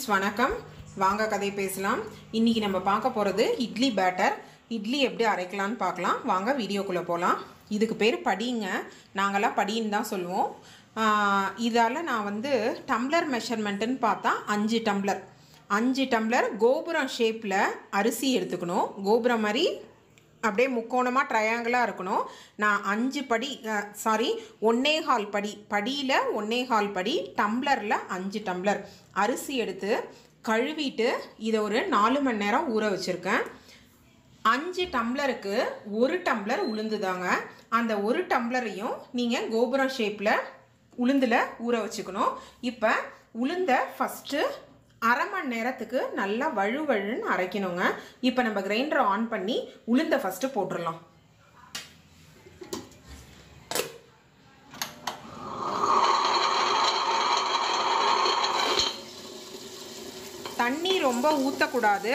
வணக்கம் வாங்க கதை பேசலாம் இன்னைக்கு நம்ம பார்க்க போகிறது இட்லி பேட்டர் இட்லி எப்படி அரைக்கலாம்னு பார்க்கலாம் வாங்க வீடியோக்குள்ளே போகலாம் இதுக்கு பேர் படிங்க நாங்களாம் படின்னு தான் சொல்லுவோம் இதால் நான் வந்து டம்ளர் மெஷர்மெண்ட்டுன்னு பார்த்தா அஞ்சு டம்ளர் அஞ்சு டம்ளர் கோபுரம் ஷேப்பில் அரிசி எடுத்துக்கணும் கோபுரம் மாதிரி அப்படியே முக்கோணமாக ட்ரையாங்கிளாக இருக்கணும் நான் அஞ்சு படி சாரி ஒன்னே ஹால் படி படியில் ஒன்னே ஹால் படி டம்ளரில் அஞ்சு டம்ளர் அரிசி எடுத்து கழுவிட்டு இதை ஒரு நாலு மணி நேரம் ஊற வச்சுருக்கேன் அஞ்சு டம்ளருக்கு ஒரு டம்ளர் உளுந்துதாங்க அந்த ஒரு டம்ளரையும் நீங்கள் கோபுரம் ஷேப்பில் உளுந்தில் ஊற வச்சுக்கணும் இப்போ உளுந்தை ஃபஸ்ட்டு அரை மணி நேரத்துக்கு நல்லா வழு வழுன்னு அரைக்கணுங்க இப்போ நம்ம கிரைண்டரை ஆன் பண்ணி உளுந்தை ஃபஸ்ட்டு போட்டுடலாம் தண்ணி ரொம்ப ஊற்றக்கூடாது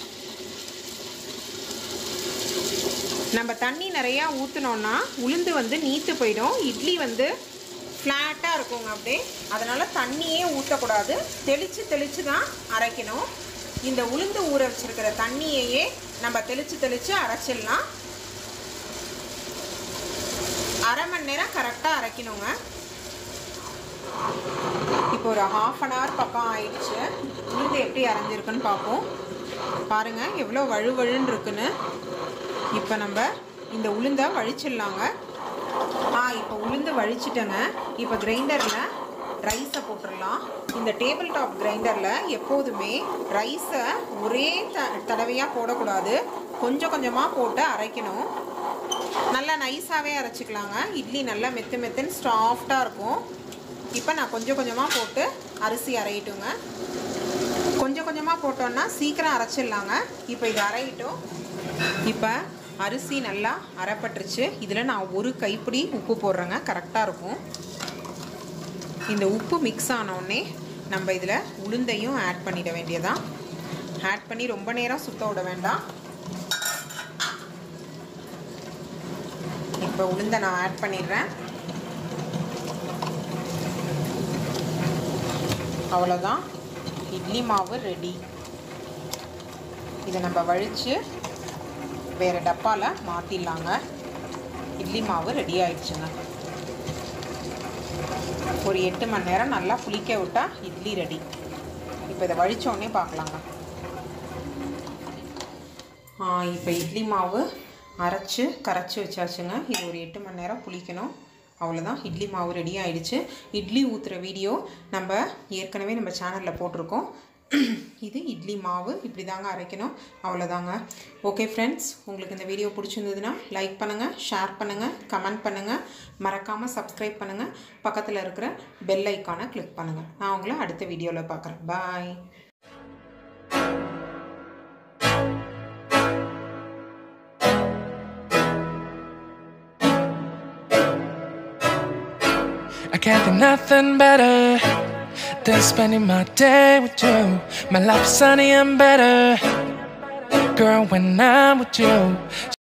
நம்ம தண்ணி நிறையா ஊற்றினோன்னா உளுந்து வந்து நீத்து போயிடும் இட்லி வந்து ஃப்ளாட்டாக இருக்குங்க அப்படியே அதனால் தண்ணியே ஊற்றக்கூடாது தெளித்து தெளித்து தான் அரைக்கணும் இந்த உளுந்து ஊற வச்சுருக்கிற தண்ணியையே நம்ம தெளித்து தெளித்து அரைச்சிடலாம் அரை மணி நேரம் கரெக்டாக அரைக்கணுங்க இப்போ ஒரு ஹாஃப் அன் ஹவர் பக்கம் ஆயிடுச்சு உளுந்து எப்படி அரைஞ்சிருக்குன்னு பார்ப்போம் பாருங்கள் எவ்வளோ வழு வழுன்னு இருக்குன்னு இப்போ நம்ம இந்த உளுந்தை வழிச்சிடலாங்க ஆ இப்போ உளுந்து வழிச்சிட்டேங்க இப்போ கிரைண்டரில் ரைஸை போட்டுடலாம் இந்த டேபிள் டாப் கிரைண்டரில் எப்போதுமே ரைஸை ஒரே த தடவையாக போடக்கூடாது கொஞ்சம் கொஞ்சமாக போட்டு அரைக்கணும் நல்லா நைஸாகவே அரைச்சிக்கலாங்க இட்லி நல்லா மெத்து மெத்துன்னு சாஃப்டாக இருக்கும் இப்போ நான் கொஞ்சம் கொஞ்சமாக போட்டு அரிசி அரையிட்டுங்க கொஞ்சம் கொஞ்சமாக போட்டோன்னா சீக்கிரம் அரைச்சிடலாங்க இப்போ இது அரையிட்டும் இப்போ அரிசி நல்லா அரைப்பட்டுருச்சு இதில் நான் ஒரு கைப்பிடி உப்பு போடுறேங்க கரெக்டாக இருக்கும் இந்த உப்பு மிக்ஸ் ஆனோடனே நம்ம இதில் உளுந்தையும் ஆட் பண்ணிட வேண்டியதான் ஆட் பண்ணி ரொம்ப நேரம் சுத்த விட வேண்டாம் இப்போ உளுந்தை நான் ஆட் பண்ணிடுறேன் அவ்வளோதான் இட்லி மாவு ரெடி இதை நம்ம வழித்து வேறு டப்பாவில் மாற்றிடலாங்க இட்லி மாவு ரெடி ஆயிடுச்சுங்க ஒரு எட்டு மணி நேரம் நல்லா புளிக்க விட்டால் இட்லி ரெடி இப்போ இதை வழித்தோடனே பார்க்கலாங்க இப்போ இட்லி மாவு அரைச்சி கரைச்சி வச்சாச்சுங்க இது ஒரு எட்டு மணி நேரம் புளிக்கணும் அவ்வளோதான் இட்லி மாவு ரெடி ஆயிடுச்சு இட்லி ஊற்றுற வீடியோ நம்ம ஏற்கனவே நம்ம சேனலில் போட்டிருக்கோம் இது இட்லி மாவு இப்படி தாங்க அரைக்கணும் அவ்வளோதாங்க ஓகே ஃப்ரெண்ட்ஸ் உங்களுக்கு இந்த வீடியோ பிடிச்சிருந்ததுன்னா லைக் பண்ணுங்கள் ஷேர் பண்ணுங்கள் கமெண்ட் பண்ணுங்கள் மறக்காமல் சப்ஸ்கிரைப் பண்ணுங்கள் பக்கத்தில் இருக்கிற பெல் ஐக்கானை கிளிக் பண்ணுங்கள் நான் உங்களை அடுத்த வீடியோவில் பார்க்குறேன் பாய் I can't think nothing better than spending my day with you. My life's sunny and better, girl, when I'm with you.